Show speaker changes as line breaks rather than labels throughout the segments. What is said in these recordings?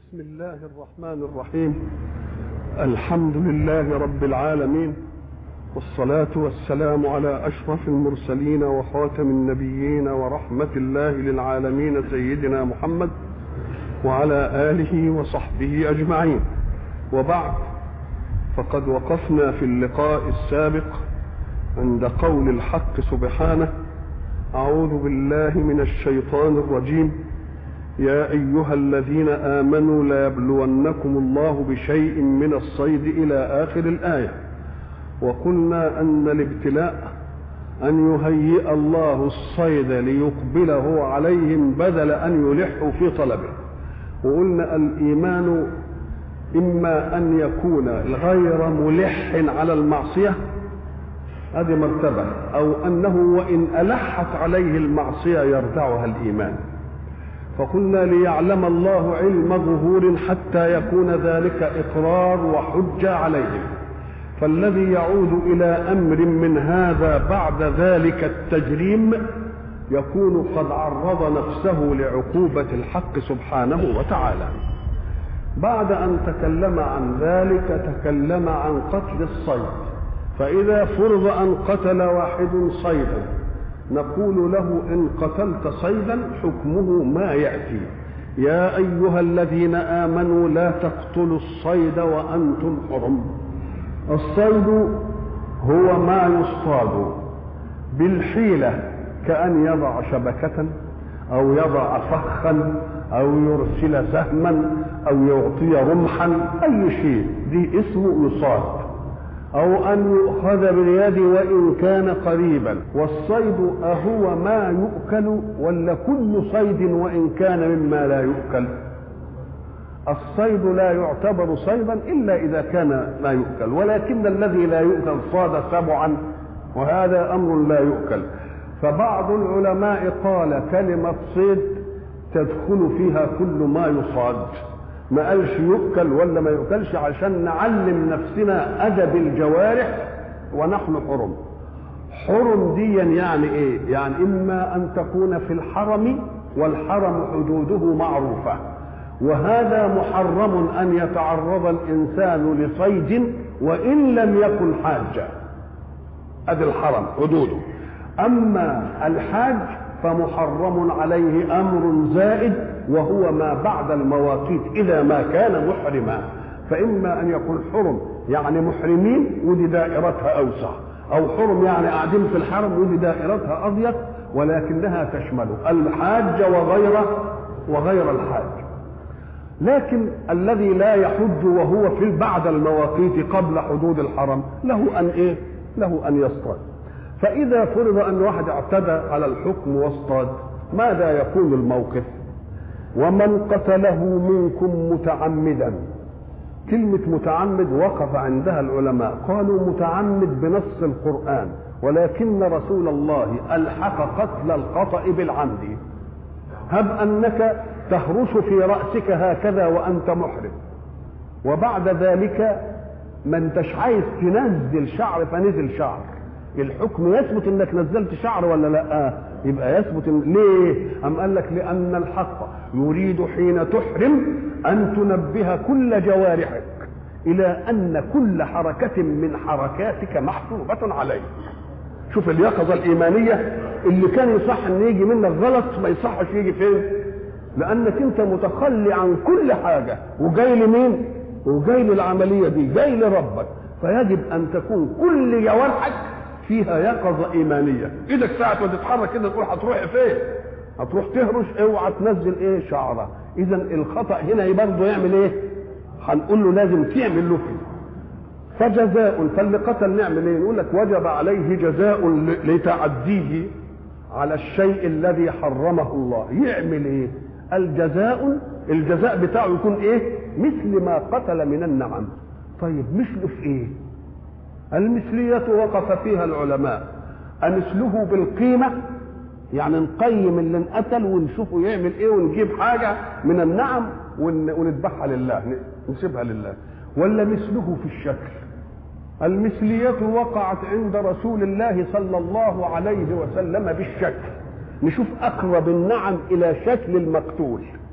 بسم الله الرحمن الرحيم الحمد لله رب العالمين والصلاة والسلام على أشرف المرسلين وخاتم النبيين ورحمة الله للعالمين سيدنا محمد وعلى آله وصحبه أجمعين وبعد فقد وقفنا في اللقاء السابق عند قول الحق سبحانه أعوذ بالله من الشيطان الرجيم يا أيها الذين آمنوا ليبلونكم الله بشيء من الصيد إلى آخر الآية وقلنا أن الابتلاء أن يهيئ الله الصيد ليقبله عليهم بدل أن يلحوا في طلبه وقلنا الإيمان إما أن يكون غير ملح على المعصية هذه مرتبة أو أنه وإن ألحت عليه المعصية يردعها الإيمان فقلنا ليعلم الله علم ظهور حتى يكون ذلك إقرار وحجة عليهم فالذي يعود إلى أمر من هذا بعد ذلك التجريم يكون قد عرض نفسه لعقوبة الحق سبحانه وتعالى بعد أن تكلم عن ذلك تكلم عن قتل الصيد فإذا فرض أن قتل واحد صيدا نقول له إن قتلت صيدا حكمه ما يأتي يا أيها الذين آمنوا لا تقتلوا الصيد وأنتم حرم الصيد هو ما يصطاد بالحيلة كأن يضع شبكة أو يضع فخا أو يرسل سهما أو يعطي رمحا أي شيء دي اسمه يصاد أو أن يؤخذ باليد وإن كان قريبا والصيد أهو ما يؤكل ولا كل صيد وإن كان مما لا يؤكل الصيد لا يعتبر صيدا إلا إذا كان لا يؤكل ولكن الذي لا يؤكل صاد سبعا وهذا أمر لا يؤكل فبعض العلماء قال كلمة صيد تدخل فيها كل ما يصاد ما قالش يؤكل ولا ما يؤكلش عشان نعلم نفسنا ادب الجوارح ونحن حرم حرم ديا يعني ايه يعني اما ان تكون في الحرم والحرم حدوده معروفه وهذا محرم ان يتعرض الانسان لصيد وان لم يكن حاجا ادي الحرم حدوده اما الحاج فمحرم عليه امر زائد وهو ما بعد المواقيت اذا ما كان محرما فاما ان يكون حرم يعني محرمين ودي دائرتها اوسع او حرم يعني قاعدين في الحرم ودي دائرتها اضيق ولكنها تشمل الحاج وغيره وغير الحاج لكن الذي لا يحج وهو في بعد المواقيت قبل حدود الحرم له ان ايه له ان يصطاد فإذا فرض أن واحد اعتدى على الحكم واصطاد ماذا يكون الموقف ومن قتله منكم متعمدا كلمة متعمد وقف عندها العلماء قالوا متعمد بنص القرآن ولكن رسول الله ألحق قتل الخطأ بالعمد هب أنك تهرش في رأسك هكذا وأنت محرم وبعد ذلك ما انتش عايز تنزل شعر فنزل شعر الحكم يثبت انك نزلت شعر ولا لا يبقى يثبت إن ليه ام قال لك لان الحق يريد حين تحرم ان تنبه كل جوارحك الى ان كل حركه من حركاتك محسوبه عليك شوف اليقظه الايمانيه اللي كان يصح ان يجي منك غلط ما يصحش يجي فين لانك انت متخلي عن كل حاجه وجاي لمين وجاي للعمليه دي جاي لربك فيجب ان تكون كل جوارحك فيها يقظة إيمانية إيدك ساعة ما تتحرك كده تقول هتروح فين هتروح تهرش اوعى تنزل ايه شعرة إذا الخطأ هنا برضه يعمل ايه هنقول له لازم تعمل له فيه فجزاء فاللي قتل نعمل ايه نقول لك وجب عليه جزاء لتعديه على الشيء الذي حرمه الله يعمل ايه الجزاء الجزاء بتاعه يكون ايه مثل ما قتل من النعم طيب مثله في ايه المثلية وقف فيها العلماء أمثله بالقيمة يعني نقيم اللي انقتل ونشوفه يعمل ايه ونجيب حاجة من النعم ونذبحها لله نسيبها لله ولا مثله في الشكل المثلية وقعت عند رسول الله صلى الله عليه وسلم بالشكل نشوف أقرب النعم إلى شكل المقتول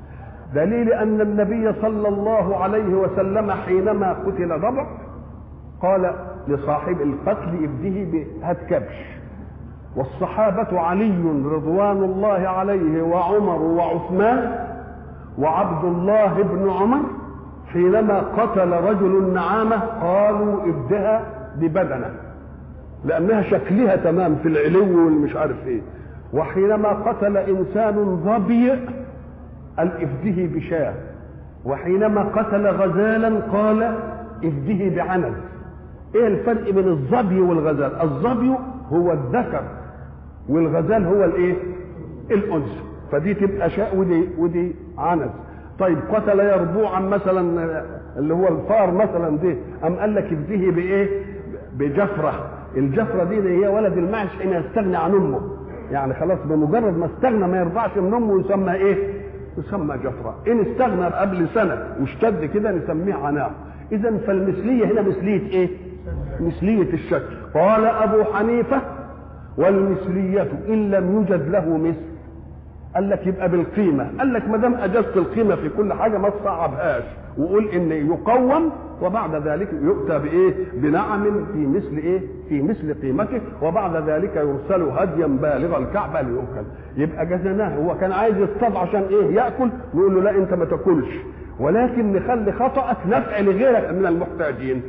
دليل ان النبي صلى الله عليه وسلم حينما قتل ضبع قال لصاحب القتل ابده بهات كبش والصحابة علي رضوان الله عليه وعمر وعثمان وعبد الله بن عمر حينما قتل رجل النعامة قالوا ابدها ببدنه لأنها شكلها تمام في العلو والمش عارف ايه وحينما قتل إنسان ظبي قال افده بشاه وحينما قتل غزالا قال افده بعنز ايه الفرق بين الظبي والغزال الظبي هو الذكر والغزال هو الايه الانثى فدي تبقى شاء ودي ودي عنز طيب قتل يربوعا مثلا اللي هو الفار مثلا دي ام قال لك افده بايه بجفره الجفره دي, دي هي ولد المعش حين يستغني عن امه يعني خلاص بمجرد ما استغنى ما يرضعش من امه يسمى ايه يسمى جفره ان استغنى قبل سنه واشتد كده نسميه عناق اذا فالمثليه هنا مثليه ايه مثليه الشكل قال ابو حنيفه والمثليه ان لم يوجد له مثل قال لك يبقى بالقيمه قال لك ما دام اجزت القيمه في كل حاجه ما تصعبهاش وقول ان يقوم وبعد ذلك يؤتى بايه بنعم في مثل ايه في مثل قيمته وبعد ذلك يرسل هديا بالغ الكعبه ليؤكل يبقى جزناه هو كان عايز يصطاد عشان ايه ياكل نقول له لا انت ما تاكلش ولكن نخلي خطأك نفع لغيرك من المحتاجين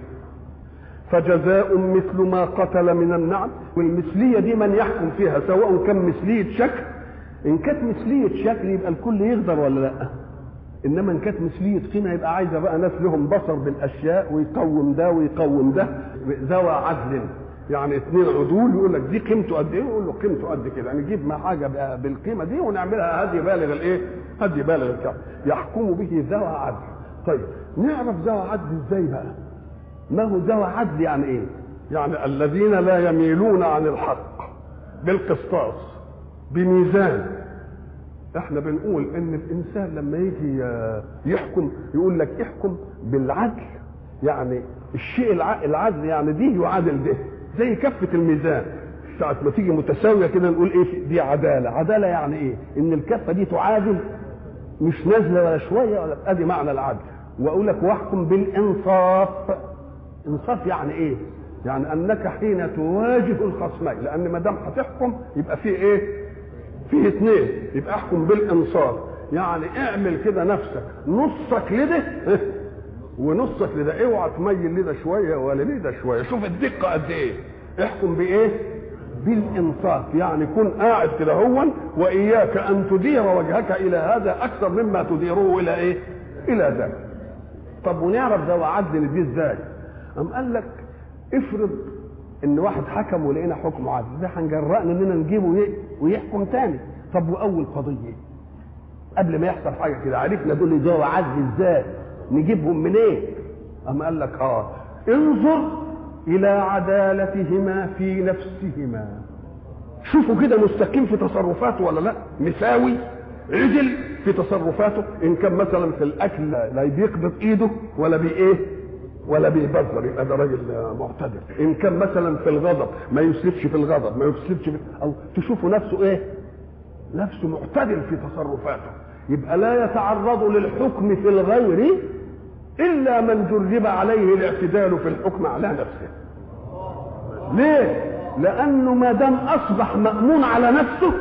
فجزاء مثل ما قتل من النعم والمثلية دي من يحكم فيها سواء كان مثلية شكل إن كانت مثلية شكل يبقى الكل يقدر ولا لأ إنما إن كانت مثلية قيمة يبقى عايزة بقى ناس لهم بصر بالأشياء ويقوم ده ويقوم ده ذوى عدل يعني اثنين عدول يقول لك دي قيمته قد ايه يقول له قيمته قد كده نجيب ما حاجه بالقيمه دي ونعملها هدي بالغ الايه هدي بالغ الكعب يحكم به ذوى عدل طيب نعرف ذوى عدل ازاي بقى ما هو ذوى عدل يعني ايه يعني الذين لا يميلون عن الحق بالقسطاس بميزان احنا بنقول ان الانسان لما يجي يحكم يقول لك احكم بالعدل يعني الشيء العدل يعني دي يعادل ده زي كفة الميزان ساعة ما تيجي متساوية كده نقول ايه دي عدالة عدالة يعني ايه ان الكفة دي تعادل مش نازلة ولا شوية ولا ادي معنى العدل واقول لك واحكم بالانصاف انصاف يعني ايه يعني انك حين تواجه الخصمين لان ما دام هتحكم يبقى في ايه فيه اثنين يبقى احكم بالانصاف يعني اعمل كده نفسك نصك لده ونصك لده اوعى تميل لده شويه ولا لده شويه شوف الدقه قد ايه احكم بايه بالانصاف يعني كن قاعد كده هو واياك ان تدير وجهك الى هذا اكثر مما تديره الى ايه الى ذاك طب ونعرف ده وعدل دي ازاي ام قال لك افرض ان واحد حكم ولقينا حكم عادل ده هنجرأنا اننا نجيبه ويحكم تاني طب واول قضيه قبل ما يحصل حاجه كده عرفنا دول ده وعدل ازاي نجيبهم منين إيه؟ أم قال لك اه انظر الى عدالتهما في نفسهما شوفوا كده مستقيم في تصرفاته ولا لا مساوي عدل في تصرفاته ان كان مثلا في الاكل لا بيقبض ايده ولا بايه ولا بيبذر يبقى ده راجل معتدل ان كان مثلا في الغضب ما يسرفش في الغضب ما يسرفش في او تشوفوا نفسه ايه نفسه معتدل في تصرفاته يبقى لا يتعرض للحكم في الغير الا من جرب عليه الاعتدال في الحكم على نفسه ليه لانه ما دام اصبح مامون على نفسه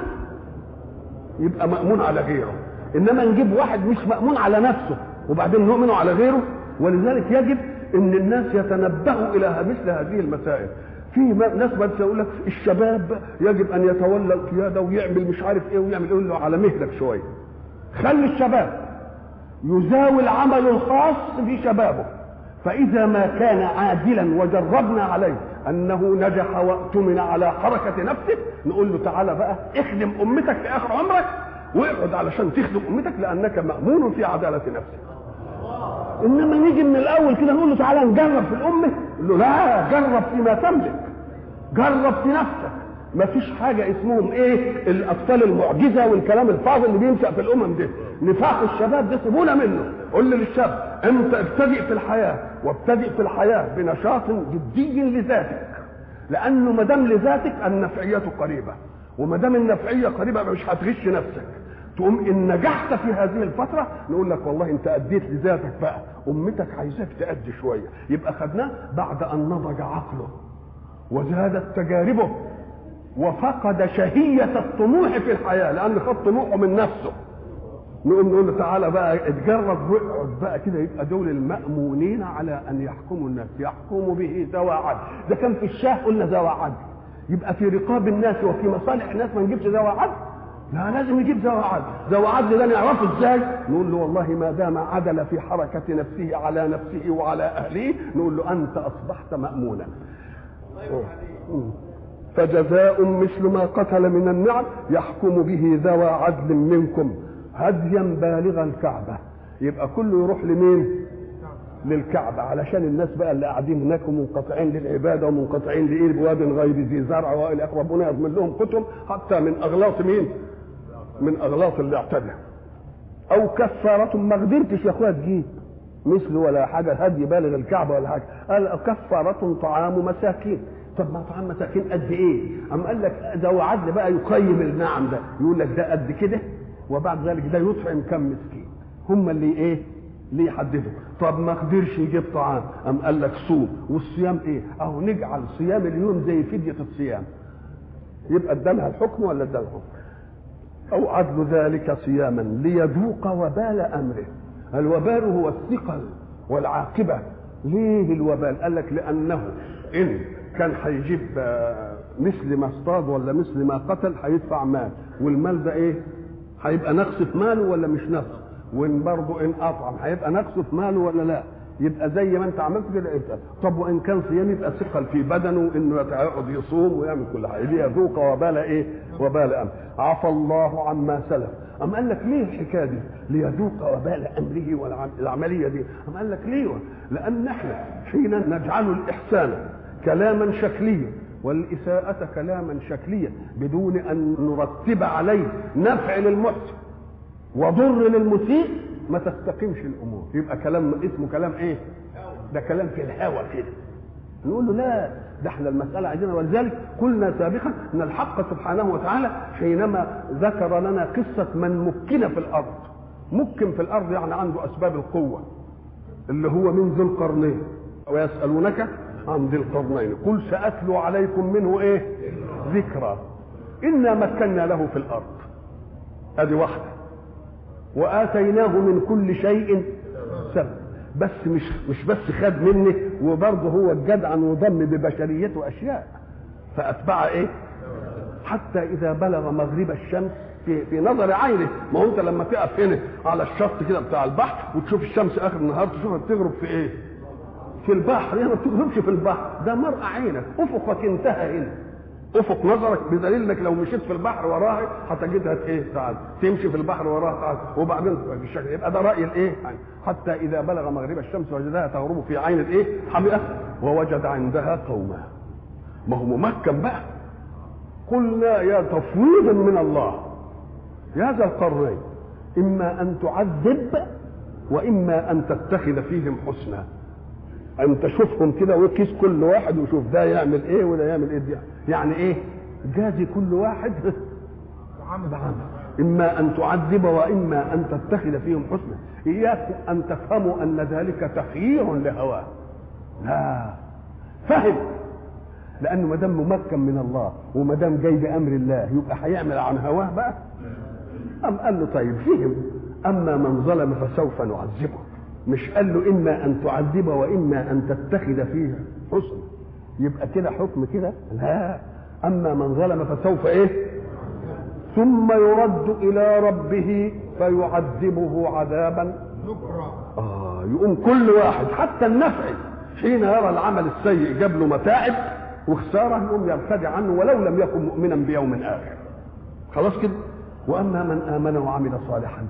يبقى مامون على غيره انما نجيب واحد مش مامون على نفسه وبعدين نؤمنه على غيره ولذلك يجب ان الناس يتنبهوا الى مثل هذه المسائل في ناس بس يقول لك الشباب يجب ان يتولى القياده ويعمل مش عارف ايه ويعمل ايه له على مهلك شويه خلي الشباب يزاوي العمل الخاص في شبابه فإذا ما كان عادلا وجربنا عليه أنه نجح وأتمن على حركة نفسه نقول له تعالى بقى اخدم أمتك في آخر عمرك واقعد علشان تخدم أمتك لأنك مأمون في عدالة نفسك إنما نيجي من الأول كده نقول له تعالى نجرب في الأمة يقول له لا جرب فيما تملك جرب في نفسك ما فيش حاجة اسمهم ايه الاطفال المعجزة والكلام الفاضي اللي بينشأ في الامم دي نفاق الشباب ده سيبونا منه قول للشاب انت ابتدئ في الحياة وابتدئ في الحياة بنشاط جدي لذاتك لانه ما دام لذاتك النفعية قريبة وما دام النفعية قريبة مش هتغش نفسك تقوم ان نجحت في هذه الفتره نقول لك والله انت اديت لذاتك بقى امتك عايزاك تأدي شويه يبقى خدناه بعد ان نضج عقله وزادت تجاربه وفقد شهيه الطموح في الحياه لان خد طموحه من نفسه نقوم نقول له تعالى بقى اتجرب واقعد بقى كده يبقى دول المأمونين على ان يحكموا الناس يحكموا به ذوى عدل ده كان في الشاه قلنا ذوى عدل يبقى في رقاب الناس وفي مصالح الناس ما نجيبش ذوى عدل لا لازم يجيب ذوى عدل ذوى عدل ده نعرفه ازاي نقول له والله ما دام عدل في حركة نفسه على نفسه وعلى أهله نقول له أنت أصبحت مأمونا فجزاء مثل ما قتل من النعم يحكم به ذوى عدل منكم هديا بالغ الكعبة يبقى كله يروح لمين للكعبة علشان الناس بقى اللي قاعدين هناك ومنقطعين للعبادة ومنقطعين لإيه بواد غير ذي زرع وإلى آخره ربنا يضمن لهم كتب حتى من أغلاط مين؟ من أغلاط اللي اعتدى أو كفارة ما قدرتش يا أخويا تجيب مثل ولا حاجة هدي بالغ الكعبة ولا حاجة قال كفارة طعام مساكين طب ما طعام مساكين قد ايه؟ أم قال لك ذو عدل بقى يقيم النعم ده يقول لك ده قد كده وبعد ذلك ده يطعم كم مسكين هم اللي ايه اللي يحددوا طب ما قدرش يجيب طعام ام قال لك صوم والصيام ايه اهو نجعل صيام اليوم زي فدية الصيام يبقى ادالها الحكم ولا ادالها الحكم او عدل ذلك صياما ليذوق وبال امره الوبال هو الثقل والعاقبة ليه الوبال قال لك لانه ان كان هيجيب مثل ما اصطاد ولا مثل ما قتل هيدفع مال والمال ده ايه هيبقى نقص في ماله ولا مش نقص وان برضه ان اطعم هيبقى نقص في ماله ولا لا يبقى زي ما انت عملت كده انت طب وان كان صيام يبقى ثقل في بدنه انه يقعد يصوم ويعمل كل حاجه ليذوق وبال ايه وبال امر عفى الله عما سلف أم قال لك ليه الحكايه دي؟ ليذوق وبال امره والعمليه دي، أم قال لك ليه؟ لان احنا حين نجعل الاحسان كلاما شكليا والإساءة كلاما شكليا بدون أن نرتب عليه نفع للمحسن وضر للمسيء ما تستقيمش الأمور يبقى كلام اسمه كلام إيه؟ ده كلام في الهوى كده نقول له لا ده احنا المسألة عايزينها ولذلك قلنا سابقا أن الحق سبحانه وتعالى حينما ذكر لنا قصة من مكن في الأرض مكن في الأرض يعني عنده أسباب القوة اللي هو من ذو القرنين ويسألونك عن ذي القرنين قل سأتلو عليكم منه ايه ذكرى إنا مكنا له في الأرض هذه واحدة وآتيناه من كل شيء سبب بس مش مش بس خد مني وبرضه هو الجدع وضم ببشريته أشياء فأتبع إيه؟ حتى إذا بلغ مغرب الشمس في في نظر عينه ما هو أنت لما تقف هنا على الشط كده بتاع البحر وتشوف الشمس آخر النهار تشوفها بتغرب في إيه؟ في البحر هنا ما بتغربش في البحر ده مرأى عينك افقك انتهى هنا افق نظرك بدليل انك لو مشيت في البحر وراها هتجدها ايه تعال تمشي في البحر وراها تعال وبعدين بالشكل يبقى ده راي الايه حتى اذا بلغ مغرب الشمس وجدها تغرب في عين الايه حمئه ووجد عندها قوما ما هو ممكن بقى قلنا يا تفويض من الله يا ذا القرنين اما ان تعذب واما ان تتخذ فيهم حسنا ان تشوفهم كده وكيس كل واحد وشوف ده يعمل ايه وده يعمل ايه دي يعني ايه جازي كل واحد بعمل اما ان تعذب واما ان تتخذ فيهم حسنا اياكم ان تفهموا ان ذلك تخيير لهواه لا فهم لانه ما دام ممكن من الله وما دام جاي بامر الله يبقى هيعمل عن هواه بقى ام قال له طيب فهم اما من ظلم فسوف نعذبه مش قال له اما ان تعذب واما ان تتخذ فيه حسن يبقى كده حكم كده لا اما من ظلم فسوف ايه ثم يرد الى ربه فيعذبه عذابا اه يقوم كل واحد حتى النفع حين يرى العمل السيء جاب له متاعب وخساره يقوم يرتدع عنه ولو لم يكن مؤمنا بيوم اخر خلاص كده واما من امن وعمل صالحا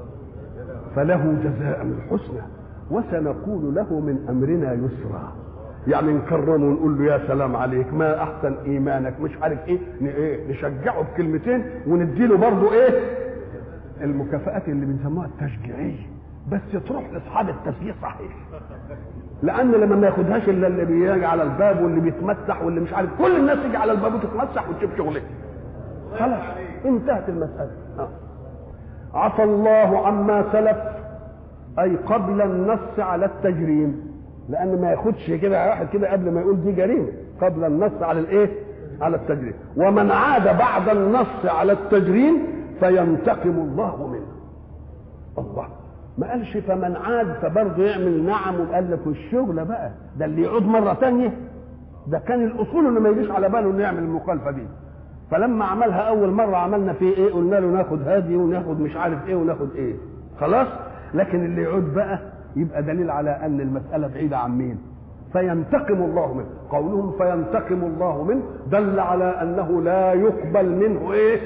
فله جزاء الحسنى وسنقول له من امرنا يسرا يعني نكرمه ونقول له يا سلام عليك ما احسن ايمانك مش عارف ايه ايه نشجعه بكلمتين ونديله برضه ايه المكافآت اللي بنسموها التشجيعيه بس تروح لاصحاب التشجيع صحيح لان لما ما ياخدهاش الا اللي بيجي على الباب واللي بيتمسح واللي مش عارف كل الناس تيجي على الباب وتتمسح وتشوف شغلها خلاص انتهت المساله آه. عفى الله عما سلف اي قبل النص على التجريم لان ما ياخدش كده واحد كده قبل ما يقول دي جريمه قبل النص على الايه على التجريم ومن عاد بعد النص على التجريم فينتقم الله منه الله ما قالش فمن عاد فبرضه يعمل نعم وقال لك الشغل بقى ده اللي يعود مره تانية ده كان الاصول انه ما يجيش على باله انه يعمل المخالفه دي فلما عملها اول مره عملنا فيه ايه قلنا له ناخد هادي وناخد مش عارف ايه وناخد ايه خلاص لكن اللي يعود بقى يبقى دليل على ان المساله بعيده عن مين فينتقم الله منه قولهم فينتقم الله منه دل على انه لا يقبل منه ايه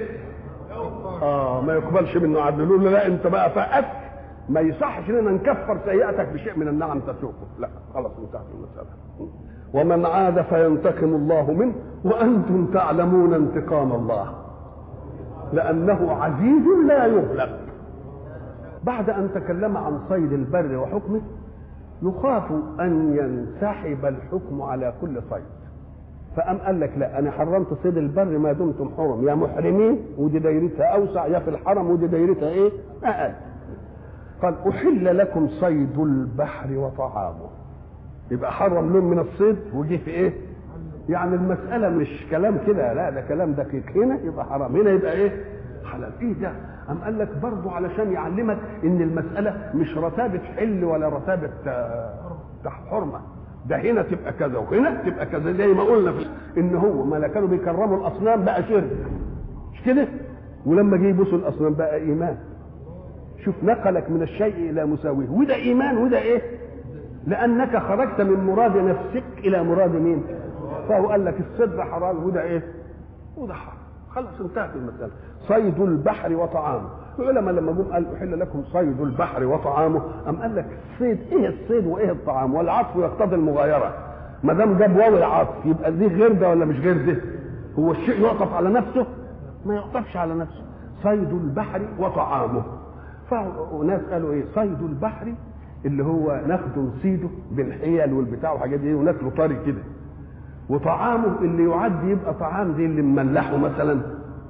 اه ما يقبلش منه عدل يقول له لا انت بقى فقدت ما يصحش اننا نكفر سيئتك بشيء من النعم تسوقه لا خلاص انتهت المساله ومن عاد فينتقم الله منه وانتم تعلمون انتقام الله لانه عزيز لا يغلب بعد ان تكلم عن صيد البر وحكمه يخاف ان ينسحب الحكم على كل صيد فقام قال لك لا انا حرمت صيد البر ما دمتم حرم يا محرمين ودي دايرتها اوسع يا في الحرم ودي دايرتها ايه اقل قال احل لكم صيد البحر وطعامه يبقى حرم لهم من الصيد وجه في ايه يعني المسألة مش كلام كده لا ده كلام دقيق هنا يبقى حرام هنا يبقى ايه حلال ايه ده أم قال لك برضه علشان يعلمك ان المسألة مش رتابة حل ولا رتابة حرمة ده هنا تبقى كذا وهنا تبقى كذا زي ما قلنا في ان هو ما لا كانوا بيكرموا الاصنام بقى شرك مش كده ولما جه يبصوا الاصنام بقى ايمان شوف نقلك من الشيء الى مساويه وده ايمان وده ايه لانك خرجت من مراد نفسك الى مراد مين فهو قال لك الصدر حرام وده ايه وده حرام خلاص انتهت المساله صيد البحر وطعامه العلماء لما جم قال احل لكم صيد البحر وطعامه ام قال لك الصيد ايه الصيد وايه الطعام والعطف يقتضي المغايره ما دام جاب واو العطف يبقى دي غير ده ولا مش غير ده هو الشيء يعطف على نفسه ما يعطفش على نفسه صيد البحر وطعامه فناس قالوا ايه صيد البحر اللي هو ناخده نصيده بالحيل والبتاع والحاجات دي وناكله طري كده وطعامه اللي يعد يبقى طعام زي اللي مملحه مثلا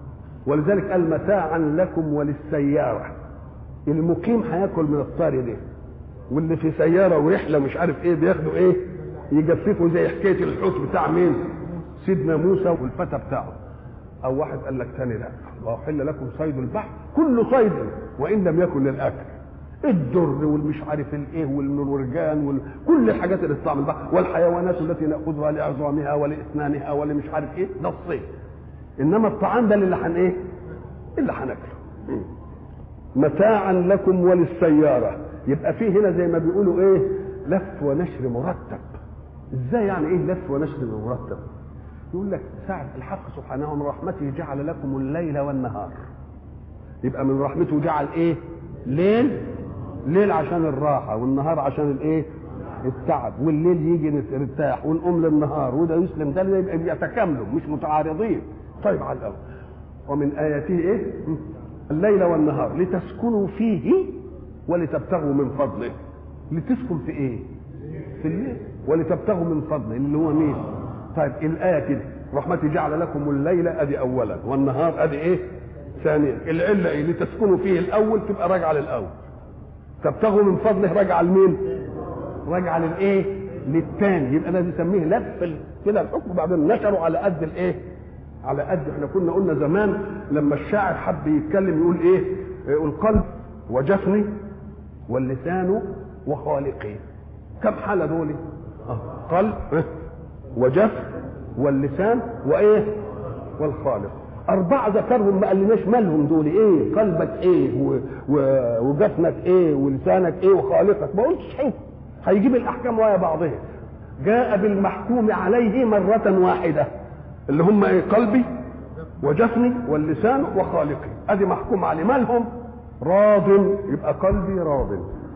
ولذلك قال متاعا لكم وللسيارة المقيم هياكل من الطري ده واللي في سيارة ورحلة مش عارف ايه بياخدوا ايه يجففوا زي حكاية الحوت بتاع مين سيدنا موسى والفتى بتاعه او واحد قال لك تاني لا واحل لكم صيد البحر كل صيد وان لم يكن للاكل الدر والمش عارف الايه والمرجان وكل الحاجات اللي تطلع من البحر والحيوانات التي ناخذها لعظامها ولاسنانها ولمش عارف ايه ده الصيد انما الطعام ده اللي هن ايه اللي هناكله متاعا لكم وللسياره يبقى فيه هنا زي ما بيقولوا ايه لف ونشر مرتب ازاي يعني ايه لف ونشر مرتب يقول لك ساعة الحق سبحانه من رحمته جعل لكم الليل والنهار يبقى من رحمته جعل ايه ليل ليل عشان الراحة والنهار عشان الايه التعب والليل يجي نرتاح ونقوم للنهار وده يسلم ده يبقى بيتكاملوا مش متعارضين طيب على الاول ومن اياته ايه الليل والنهار لتسكنوا فيه ولتبتغوا من فضله لتسكن في ايه في الليل ولتبتغوا من فضله اللي هو مين طيب الايه كده رحمتي جعل لكم الليل ادي اولا والنهار ادي ايه ثانيا العله ايه لتسكنوا فيه الاول تبقى راجعه للاول تبتغوا من فضله راجعه لمين راجعه للايه للثاني يبقى ده بيسميه لف كده الحكم بعدين نشروا على قد الايه على قد احنا كنا قلنا زمان لما الشاعر حب يتكلم يقول ايه يقول قلب وجفني واللسان وخالقي كم حاله دول آه. قلب وجف واللسان وايه والخالق أربعة ذكرهم ما قالناش مالهم دول إيه؟ قلبك إيه؟ و... و... وجفنك إيه؟ ولسانك إيه؟ وخالقك ما قلتش حكم هيجيب الأحكام ويا بعضها جاء بالمحكوم عليه مرة واحدة اللي هم إيه؟ قلبي وجفني واللسان وخالقي أدي محكوم عليه مالهم؟ راض يبقى قلبي راض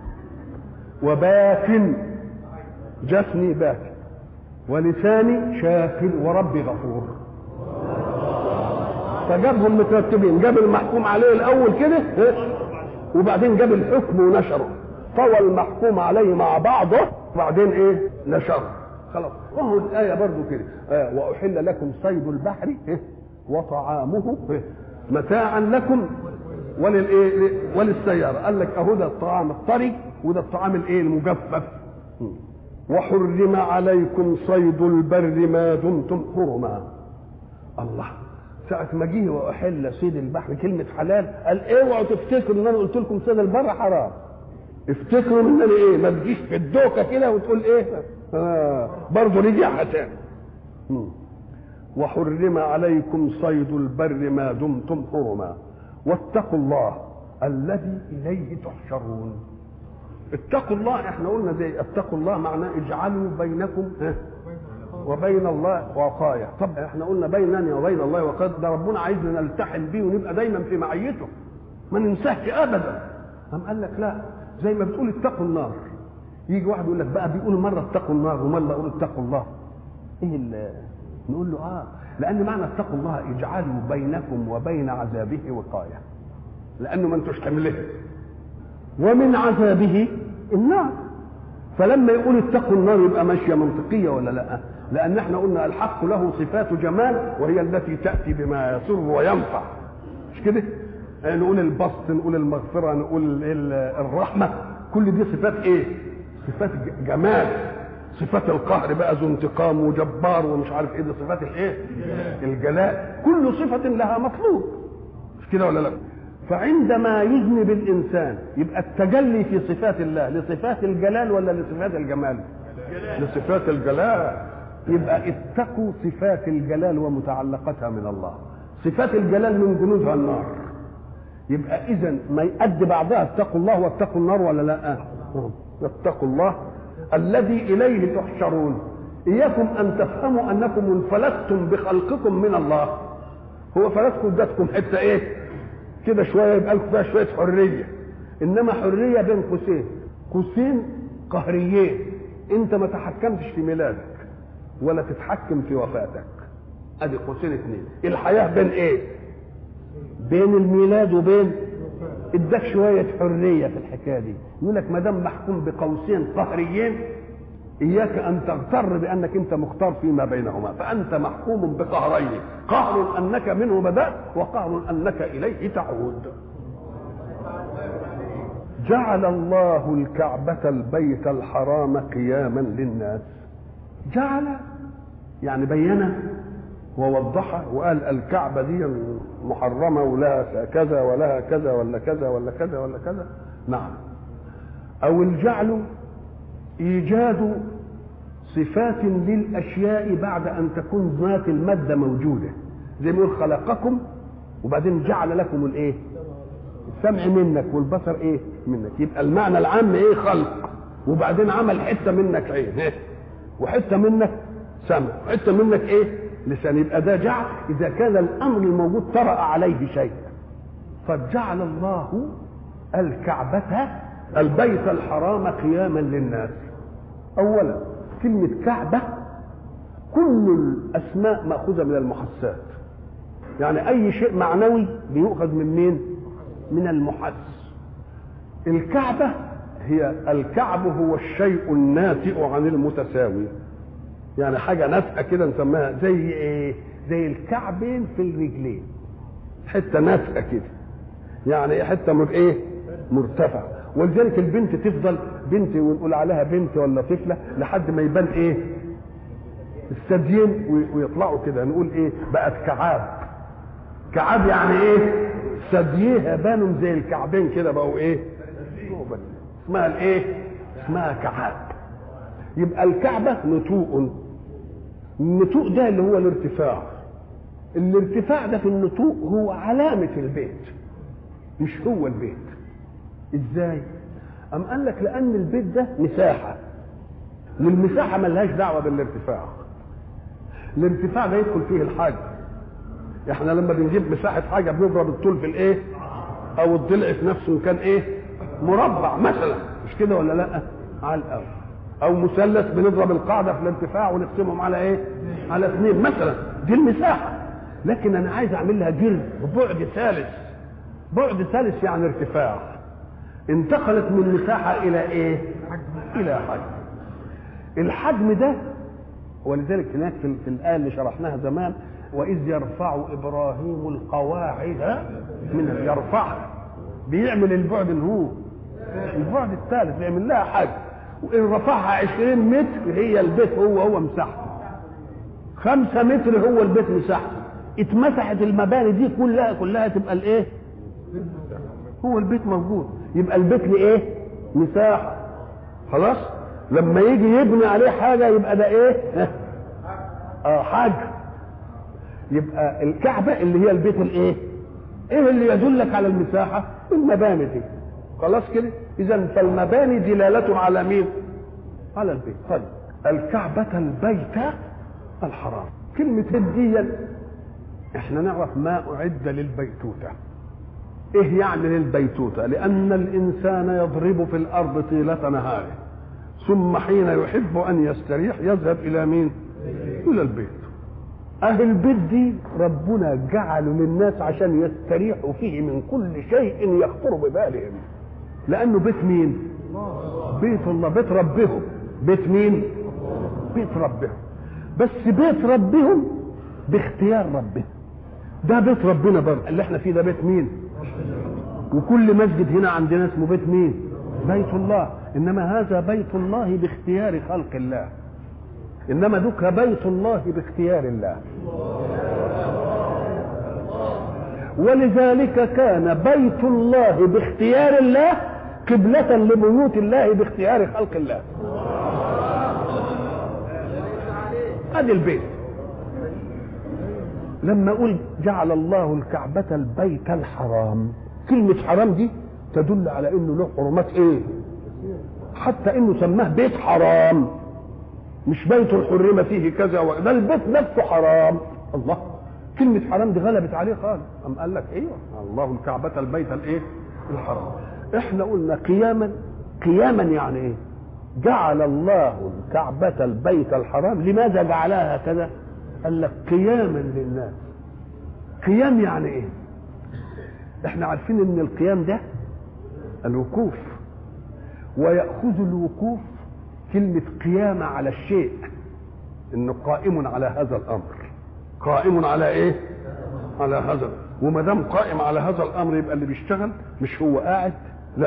وباك جفني باك ولساني شاكر وربي غفور فجابهم مترتبين جاب المحكوم عليه الاول كده وبعدين جاب الحكم ونشره طوى المحكوم عليه مع بعضه وبعدين ايه نشره خلاص وهو الآية برضو كده آه وأحل لكم صيد البحر وطعامه متاعا لكم وللايه وللسياره قال لك اهو ده الطعام الطري وده الطعام الايه المجفف وحرم عليكم صيد البر ما دمتم حرما الله ساعة ما جه وأحل صيد البحر كلمة حلال قال اوعوا تفتكروا ان انا قلت لكم صيد البر حرام افتكروا ان انا ايه ما تجيش في الدوكة كده وتقول ايه آه برضه رجعها تاني وحرم عليكم صيد البر ما دمتم حرما واتقوا الله الذي اليه تحشرون اتقوا الله احنا قلنا زي اتقوا الله معناه اجعلوا بينكم ها وبين الله وقاية طب احنا قلنا بيننا وبين الله وقاية ده ربنا عايزنا نلتحم بيه ونبقى دايما في معيته ما ننساهش ابدا قام قال لك لا زي ما بتقول اتقوا النار يجي واحد يقول لك بقى بيقول مره اتقوا النار ومره يقول اتقوا الله ايه اللي نقول له اه لان معنى اتقوا الله اجعلوا بينكم وبين عذابه وقايه لانه ما انتوش حمله ومن عذابه النار فلما يقول اتقوا النار يبقى ماشيه منطقيه ولا لا لان احنا قلنا الحق له صفات جمال وهي التي تاتي بما يسر وينفع مش كده نقول البسط نقول المغفره نقول الرحمه كل دي صفات ايه صفات جمال صفات القهر بقى ذو انتقام وجبار ومش عارف ايه دي صفات الايه الجلاء كل صفه لها مطلوب مش كده ولا لا فعندما يذنب الانسان يبقى التجلي في صفات الله لصفات الجلال ولا لصفات الجمال لصفات الجلال يبقى اتقوا صفات الجلال ومتعلقتها من الله صفات الجلال من جنودها النار يبقى اذا ما يؤدي بعضها اتقوا الله واتقوا النار ولا لا اتقوا الله الذي اليه تحشرون اياكم ان تفهموا انكم انفلتتم بخلقكم من الله هو فلتكم ادتكم حته ايه كده شويه يبقى لكم فيها شويه حريه انما حريه بين قوسين قوسين قهريين انت ما تحكمتش في ميلادك ولا تتحكم في وفاتك ادي قوسين اثنين الحياه بين ايه بين الميلاد وبين اداك شويه حريه في الحكايه دي يقول لك ما دام محكوم بقوسين قهريين اياك ان تغتر بانك انت مختار فيما بينهما فانت محكوم بقهرين قهر انك منه بدات وقهر انك اليه تعود جعل الله الكعبة البيت الحرام قياما للناس جعل يعني بين ووضح وقال الكعبة دي محرمة ولها كذا ولها كذا ولا كذا ولا كذا ولا كذا نعم أو الجعل ايجاد صفات للاشياء بعد ان تكون ذات الماده موجوده زي ما يقول خلقكم وبعدين جعل لكم الايه السمع منك والبصر ايه منك يبقى المعنى العام ايه خلق وبعدين عمل حته منك عين إيه؟ وحته منك سمع وحته منك ايه لسان يبقى ده جعل اذا كان الامر الموجود طرا عليه شيء فجعل الله الكعبه البيت الحرام قياما للناس اولا كلمه كعبه كل الاسماء ماخوذه من المحسات يعني اي شيء معنوي بيؤخذ من مين من المحس الكعبه هي الكعب هو الشيء الناتئ عن المتساوي يعني حاجه ناتئه كده نسميها زي ايه زي الكعبين في الرجلين حته ناتئه كده يعني حته مر ايه مرتفعه ولذلك البنت تفضل بنت ونقول عليها بنت ولا طفله لحد ما يبان ايه الثديين ويطلعوا كده نقول ايه بقت كعاب كعاب يعني ايه ثدييها بانوا زي الكعبين كده بقوا ايه اسمها الايه اسمها كعاب يبقى الكعبه نتوء النتوء ده اللي هو الارتفاع الارتفاع ده في النتوء هو علامه البيت مش هو البيت ازاي ام قال لك لان البيت ده مساحه والمساحه ملهاش دعوه بالارتفاع الارتفاع ده يدخل فيه الحجم احنا لما بنجيب مساحه حاجه بنضرب الطول في الايه او الضلع في نفسه كان ايه مربع مثلا مش كده ولا لا على الاول او مثلث بنضرب القاعده في الارتفاع ونقسمهم على ايه على اثنين مثلا دي المساحه لكن انا عايز اعمل لها جرد ببعد ثالث بعد ثالث يعني ارتفاع انتقلت من مساحة إلى إيه؟ إلى حجم. الحجم ده ولذلك هناك في, في الآية اللي شرحناها زمان وإذ يرفع إبراهيم القواعد من يرفع بيعمل البعد اللي هو البعد الثالث بيعمل لها حاجه وان رفعها 20 متر هي البيت هو هو مساحته خمسة متر هو البيت مساحته اتمسحت المباني دي كلها كلها تبقى الايه هو البيت موجود يبقى البيت لايه مساحه خلاص لما يجي يبني عليه حاجه يبقى ده ايه اه حاجه يبقى الكعبه اللي هي البيت الايه ايه اللي يدلك على المساحه المباني دي خلاص كده اذا فالمباني دلاله على مين على البيت طيب الكعبه البيت الحرام كلمه دي احنا نعرف ما اعد للبيتوته ايه يعني للبيتوته لان الانسان يضرب في الارض طيله نهاره ثم حين يحب ان يستريح يذهب الى مين الى البيت اهل البيت دي ربنا جعله للناس عشان يستريحوا فيه من كل شيء يخطر ببالهم لانه بيت مين بيت الله بيت ربهم بيت مين بيت ربهم بس بيت ربهم باختيار ربهم ده بيت ربنا برضه اللي احنا فيه ده بيت مين وكل مسجد هنا عندنا اسمه بيت مين بيت الله انما هذا بيت الله باختيار خلق الله انما ذك بيت الله باختيار الله ولذلك كان بيت الله باختيار الله قبلة لبيوت الله باختيار خلق الله ادي البيت لما اقول جعل الله الكعبة البيت الحرام كلمة حرام دي تدل على انه له حرمات ايه حتى انه سماه بيت حرام مش بيت الحرمة فيه كذا و... ده البيت نفسه حرام الله كلمة حرام دي غلبت عليه خالص أم قال لك ايوه الله الكعبة البيت الايه الحرام احنا قلنا قياما قياما يعني ايه جعل الله الكعبة البيت الحرام لماذا جعلها هكذا قال لك قياما للناس قيام يعني ايه احنا عارفين ان القيام ده الوقوف ويأخذ الوقوف كلمة قيامة على الشيء انه قائم على هذا الامر قائم على ايه على هذا وما دام قائم على هذا الامر يبقى اللي بيشتغل مش هو قاعد لا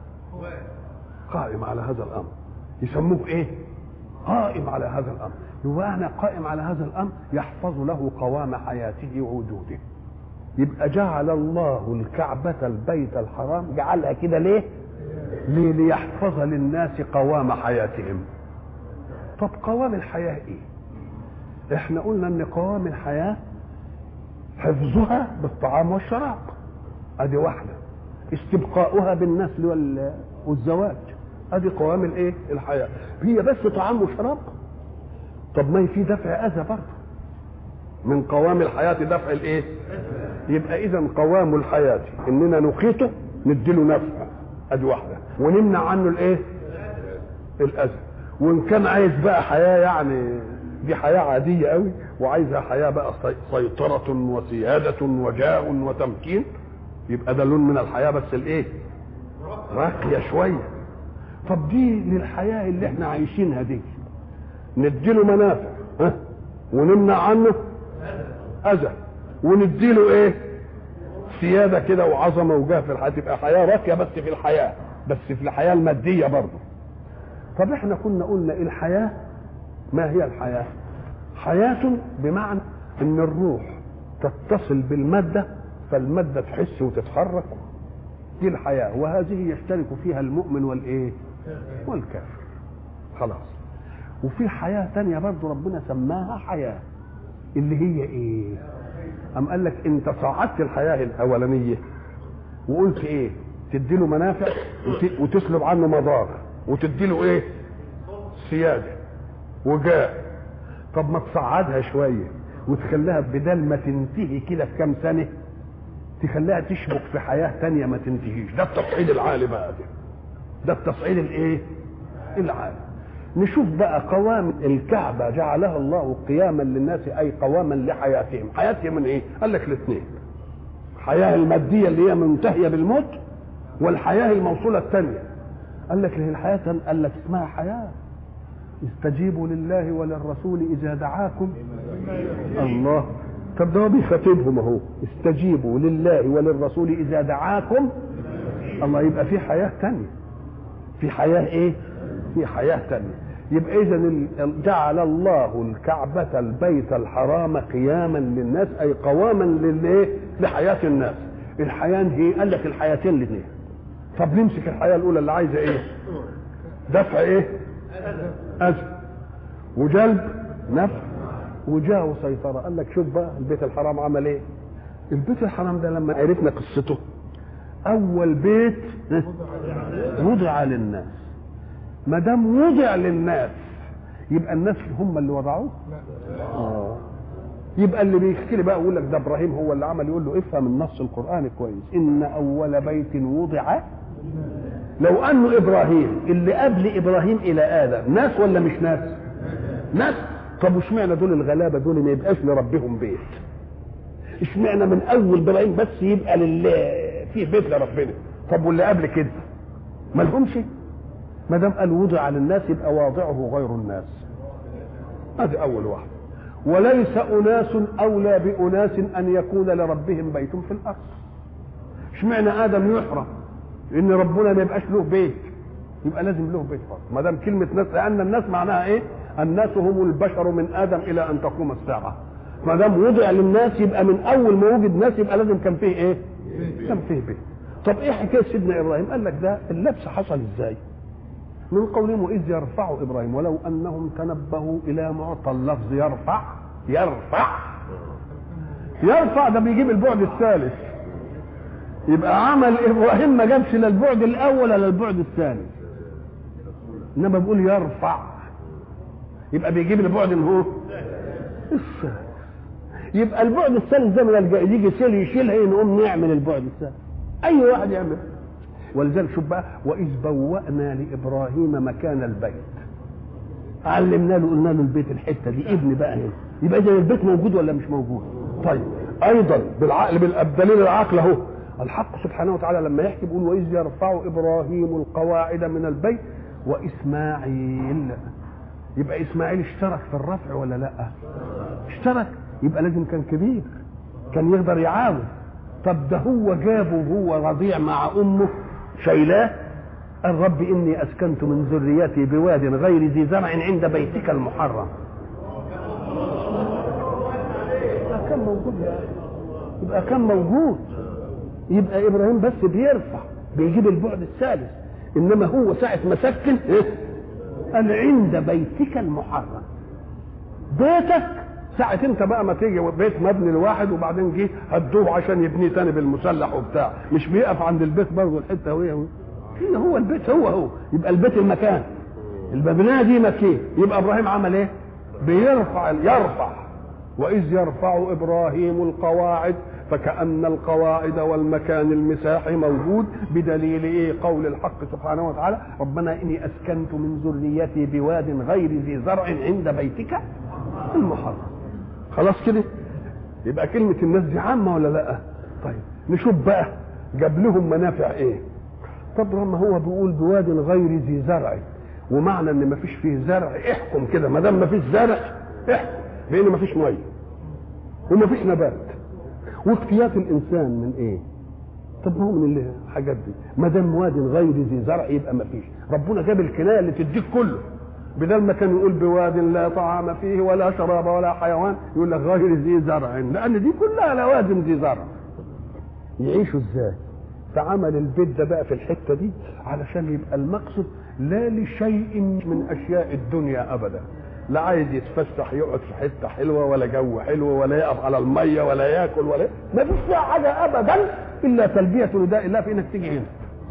قائم على هذا الامر يسموه ايه قائم على هذا الامر يبقى انا قائم على هذا الامر يحفظ له قوام حياته ووجوده يبقى جعل الله الكعبة البيت الحرام جعلها كده ليه ليه ليحفظ للناس قوام حياتهم طب قوام الحياة ايه احنا قلنا ان قوام الحياة حفظها بالطعام والشراب ادي واحدة استبقاؤها بالنسل وال... والزواج ادي قوام الايه الحياة هي بس طعام وشراب طب ما في دفع اذى برضه من قوام الحياة دفع الايه يبقى اذا قوام الحياة اننا نقيته نديله نفع ادي واحدة ونمنع عنه الايه الاذى وان كان عايز بقى حياة يعني دي حياة عادية قوي وعايزها حياة بقى سيطرة وسيادة وجاء وتمكين يبقى ده لون من الحياة بس الايه راقية شوية طب دي للحياة اللي احنا عايشينها دي نديله منافع ها ونمنع عنه اذى ونديله ايه سياده كده وعظمه وجاه في الحياه تبقى حياه راقيه بس في الحياه بس في الحياه الماديه برضه طب احنا كنا قلنا الحياه ما هي الحياه حياه بمعنى ان الروح تتصل بالماده فالماده تحس وتتحرك دي الحياه وهذه يشترك فيها المؤمن والايه والكافر خلاص وفي حياه ثانيه برضه ربنا سماها حياه اللي هي ايه أم قال لك انت صعدت الحياة الأولانية وقلت ايه تدي له منافع وتسلب عنه مضار وتدي له ايه سيادة وجاء طب ما تصعدها شوية وتخليها بدل ما تنتهي كده في كام سنة تخليها تشبك في حياة تانية ما تنتهيش ده التصعيد العالي بقى ده ده التصعيد الايه العالي نشوف بقى قوام الكعبة جعلها الله قياما للناس أي قواما لحياتهم حياتهم من إيه؟ قال لك الاثنين الحياة المادية اللي هي منتهية بالموت والحياة الموصولة الثانية قال لك هي الحياة قال لك اسمها حياة استجيبوا لله وللرسول إذا دعاكم الله طب ده هو بيخاطبهم اهو استجيبوا لله وللرسول إذا دعاكم الله يبقى في حياه تانية في حياه ايه في حياه تانية يبقى اذا جعل الله الكعبه البيت الحرام قياما للناس اي قواما للايه لحياه الناس الحياه هي قال لك الحياتين الاثنين طب نمسك الحياه الاولى اللي عايزه ايه دفع ايه اذى وجلب نفع وجاه وسيطره قال لك شوف بقى البيت الحرام عمل ايه البيت الحرام ده لما عرفنا قصته اول بيت وضع للناس ما دام وضع للناس يبقى الناس هم اللي وضعوه آه. يبقى اللي بيحكي لي بقى يقول لك ده ابراهيم هو اللي عمل يقول له افهم النص القراني كويس ان اول بيت وضع لو انه ابراهيم اللي قبل ابراهيم الى ادم ناس ولا مش ناس ناس طب واشمعنى دول الغلابه دول ما يبقاش لربهم بيت اشمعنى من اول ابراهيم بس يبقى لله فيه بيت لربنا طب واللي قبل كده ما لهمش ما دام قال وضع للناس يبقى واضعه غير الناس هذه اول واحده وليس اناس اولى باناس ان يكون لربهم بيت في الارض اشمعنى ادم يحرم ان ربنا ما يبقاش له بيت يبقى لازم له بيت فرض ما دام كلمه ناس لان الناس معناها ايه الناس هم البشر من ادم الى ان تقوم الساعه ما دام وضع للناس يبقى من اول ما وجد ناس يبقى لازم كان فيه ايه كان فيه بيت طب ايه حكايه سيدنا ابراهيم قال لك ده اللبس حصل ازاي من قولهم واذ يرفع ابراهيم ولو انهم تنبهوا الى معطى اللفظ يرفع يرفع يرفع ده بيجيب البعد الثالث يبقى عمل ابراهيم ما جابش لا البعد الاول ولا البعد الثاني انما بيقول يرفع يبقى بيجيب البعد اللي هو الثالث يبقى البعد الثالث ده من يجي يشيل يشيلها نقوم نعمل البعد الثالث اي واحد يعمل ولذلك شوف بقى واذ بوأنا لابراهيم مكان البيت علمنا له قلنا له البيت الحته دي ابن بقى هنا يبقى اذا البيت موجود ولا مش موجود طيب ايضا بالعقل بالدليل العقل اهو الحق سبحانه وتعالى لما يحكي بيقول واذ يرفع ابراهيم القواعد من البيت واسماعيل يبقى اسماعيل اشترك في الرفع ولا لا اشترك يبقى لازم كان كبير كان يقدر يعاون طب ده هو جابه وهو رضيع مع امه شايلاه قال رب اني اسكنت من ذريتي بواد غير ذي زرع عند بيتك المحرم كان موجود يبقى كان موجود يبقى ابراهيم بس بيرفع بيجيب البعد الثالث انما هو ساعه ما سكن قال عند بيتك المحرم بيتك ساعة انت بقى ما تيجي بيت مبني لواحد وبعدين جه هدوه عشان يبنيه تاني بالمسلح وبتاع مش بيقف عند البيت برضه الحته وهي هي هو البيت هو هو يبقى البيت المكان المبنيه دي مكيه يبقى ابراهيم عمل ايه؟ بيرفع يرفع واذ يرفع ابراهيم القواعد فكأن القواعد والمكان المساحي موجود بدليل ايه قول الحق سبحانه وتعالى ربنا اني اسكنت من ذريتي بواد غير ذي زرع عند بيتك المحرم خلاص كده يبقى كلمة الناس دي عامة ولا لا طيب نشوف بقى جاب لهم منافع ايه طب لما هو بيقول بواد غير ذي زرع ومعنى ان ما فيش فيه زرع احكم كده ما دام ما فيش زرع احكم بان ما فيش ميه وما فيش نبات وافتيات الانسان من ايه طب ما هو من الحاجات دي ما دام واد غير ذي زرع يبقى ما فيش ربنا جاب الكنايه اللي تديك كله بدل ما كان يقول بواد لا طعام فيه ولا شراب ولا حيوان يقول لك غير ذي زرع لان دي كلها لوازم ذي زرع يعيشوا ازاي فعمل البيت ده بقى في الحته دي علشان يبقى المقصد لا لشيء من اشياء الدنيا ابدا لا عايز يتفسح يقعد في حته حلوه ولا جو حلو ولا يقف على الميه ولا ياكل ولا ما فيش فيها حاجه ابدا الا تلبيه نداء الله في انك تيجي هنا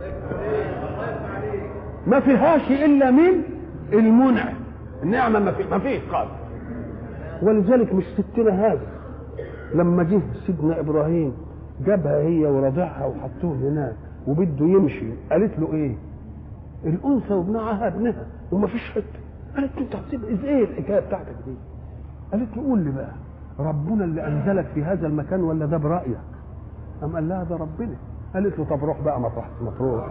ما فيهاش الا مين المنعم النعمه ما في ما فيش خالص ولذلك مش ستنا هذا لما جه سيدنا ابراهيم جابها هي ورضعها وحطوه هناك وبده يمشي قالت له ايه الانثى وابنها ابنها وما فيش حته قالت له انت هتسيب ايه الحكايه بتاعتك دي قالت له قول لي بقى ربنا اللي انزلك في هذا المكان ولا ده برايك قام قال لها ده ربنا قالت له طب روح بقى مطرح مطروح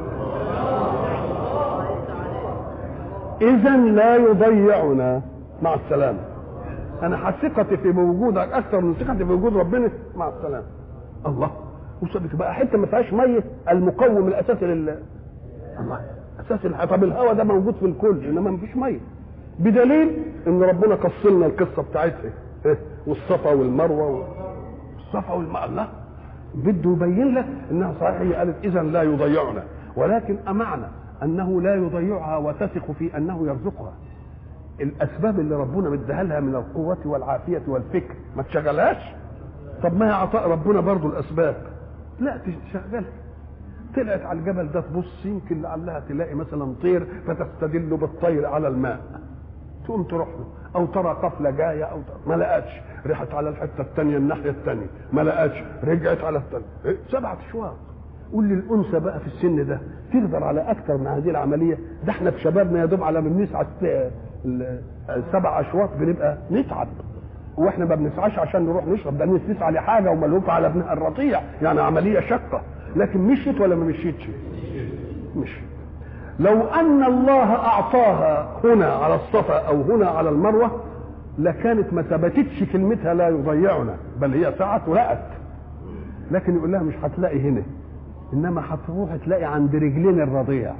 اذا لا يضيعنا مع السلامه انا ثقتي في وجودك اكثر من ثقتي في وجود ربنا مع السلامه الله وثابت بقى حته ما فيهاش ميه المقوم الاساسي لل الله اساس الح... طب الهواء ده موجود في الكل انما ما فيش ميه بدليل ان ربنا قص لنا القصه بتاعتها إيه؟ والصفا والمروه والصفا والمروه الله بده يبين لك انها صحيح هي قالت اذا لا يضيعنا ولكن امعنا انه لا يضيعها وتثق في انه يرزقها الاسباب اللي ربنا مديها لها من القوه والعافيه والفكر ما تشغلهاش طب ما هي عطاء ربنا برضو الاسباب لا تشغلها طلعت على الجبل ده تبص يمكن لعلها تلاقي مثلا طير فتستدل بالطير على الماء تقوم تروح له او ترى قفله جايه او ترى ما لقتش رحت على الحته الثانيه الناحيه الثانيه ما لقتش رجعت على الثانيه إيه؟ سبعة اشواط قول لي الانثى بقى في السن ده تقدر على اكثر من هذه العمليه ده احنا في شبابنا يا دوب على ما بنسعى سبع اشواط بنبقى نتعب واحنا ما بنسعاش عشان نروح نشرب ده نسعى لحاجه وملوك على ابنها الرضيع يعني عمليه شقه لكن مشيت ولا ما مشيتش مشيت لو ان الله اعطاها هنا على الصفا او هنا على المروه لكانت ما ثبتتش كلمتها لا يضيعنا بل هي سعت ولقت لكن يقول لها مش هتلاقي هنا انما هتروح تلاقي عند رجلين الرضيع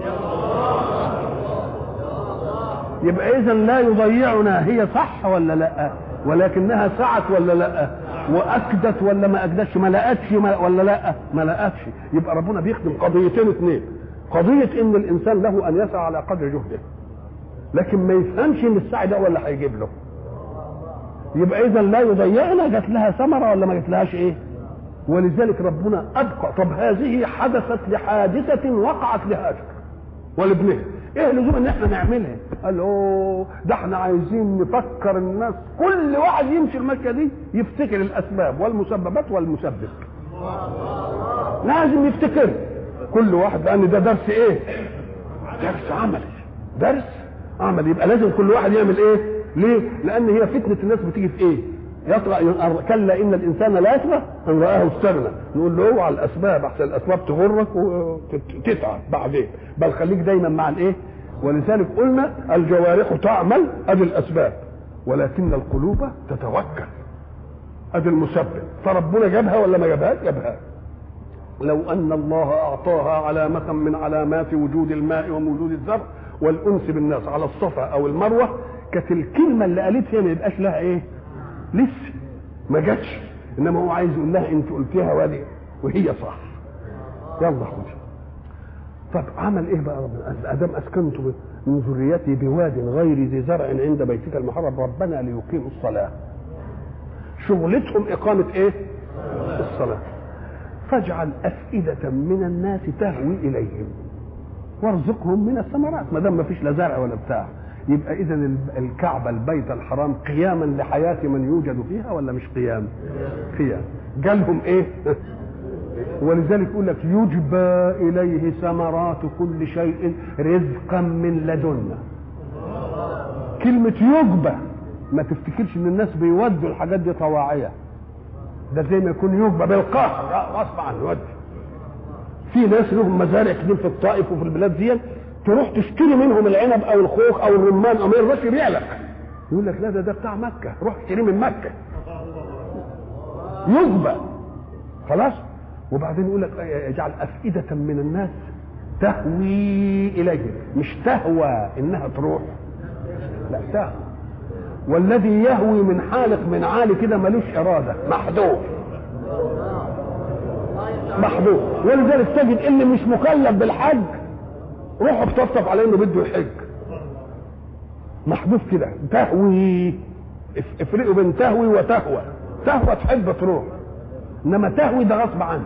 يبقى اذا لا يضيعنا هي صح ولا لا ولكنها سعت ولا لا واكدت ولا ما اكدتش ما لقتش ولا لا ما لقتش يبقى ربنا بيخدم قضيتين اثنين قضيه ان الانسان له ان يسعى على قدر جهده لكن ما يفهمش ان السعي ده ولا هيجيب له يبقى اذا لا يضيعنا جات لها ثمره ولا ما جات لهاش ايه ولذلك ربنا ابقى طب هذه حدثت لحادثه وقعت لهاجر ولابنها ايه لزوم ان احنا نعملها قال اوه ده احنا عايزين نفكر الناس كل واحد يمشي المشيه دي يفتكر الاسباب والمسببات والمسبب لازم يفتكر كل واحد لان ده درس ايه درس عملي درس عملي يبقى لازم كل واحد يعمل ايه ليه لان هي فتنه الناس بتيجي في ايه يطلع كلا ان الانسان لا يطغى ان راه استغنى نقول له اوعى الاسباب احسن الاسباب تغرك وتتعب بعدين بل خليك دايما مع الايه ولذلك قلنا الجوارح تعمل ادي الاسباب ولكن القلوب تتوكل ادي المسبب فربنا جابها ولا ما جابهاش جابها لو ان الله اعطاها علامه من علامات وجود الماء ووجود الزرع والانس بالناس على الصفا او المروه كانت الكلمه اللي قالتها ما يبقاش لها ايه لسه ما جاتش انما هو عايز يقول لها انت قلتيها وادي وهي صح يلا خدي طب عمل ايه بقى ربنا ادام اسكنت من ذريتي بواد غير ذي زرع عند بيتك المحرم ربنا ليقيموا الصلاه شغلتهم اقامه ايه الصلاه فاجعل افئده من الناس تهوي اليهم وارزقهم من الثمرات ما دام ما فيش لا زرع ولا بتاع يبقى اذا الكعبه البيت الحرام قياما لحياه من يوجد فيها ولا مش قيام؟ قيام جالهم ايه؟ ولذلك يقول لك يجبى اليه ثمرات كل شيء رزقا من لدنا كلمة يجبى ما تفتكرش ان الناس بيودوا الحاجات دي طواعية ده زي ما يكون يجبى بالقهر غصب عنه يودي في ناس لهم مزارع كتير في الطائف وفي البلاد دي تروح تشتري منهم العنب او الخوخ او الرمان او ما يرضاش يبيع لك يقول لك لا ده ده بتاع مكه روح اشتريه من مكه يجبى خلاص وبعدين يقول لك اجعل افئده من الناس تهوي اليه مش تهوى انها تروح لا تهوى والذي يهوي من حالق من عالي كده ملوش اراده محذوف محذوف ولذلك تجد اللي مش مكلف بالحج روحوا بتطف على انه بده يحج محذوف كده تهوي افرقوا بين تهوي وتهوى تهوى تحب تروح انما تهوي ده غصب عنك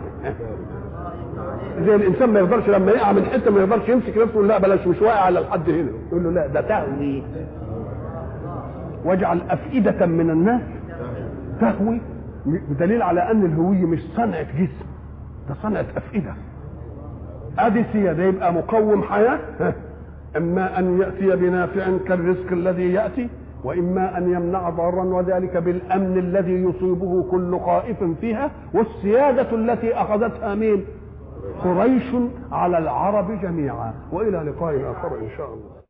زي الانسان ما يقدرش لما يقع من حته ما يقدرش يمسك نفسه يقول لا بلاش مش واقع على الحد هنا يقول له لا ده تهوي واجعل افئده من الناس تهوي بدليل على ان الهويه مش صنعه جسم ده صنعه افئده اديسيا ده يبقى مقوم حياه اما ان ياتي بنافع كالرزق الذي ياتي واما ان يمنع ضرا وذلك بالامن الذي يصيبه كل خائف فيها والسياده التي اخذتها مين قريش على العرب جميعا والى لقاء اخر ان شاء الله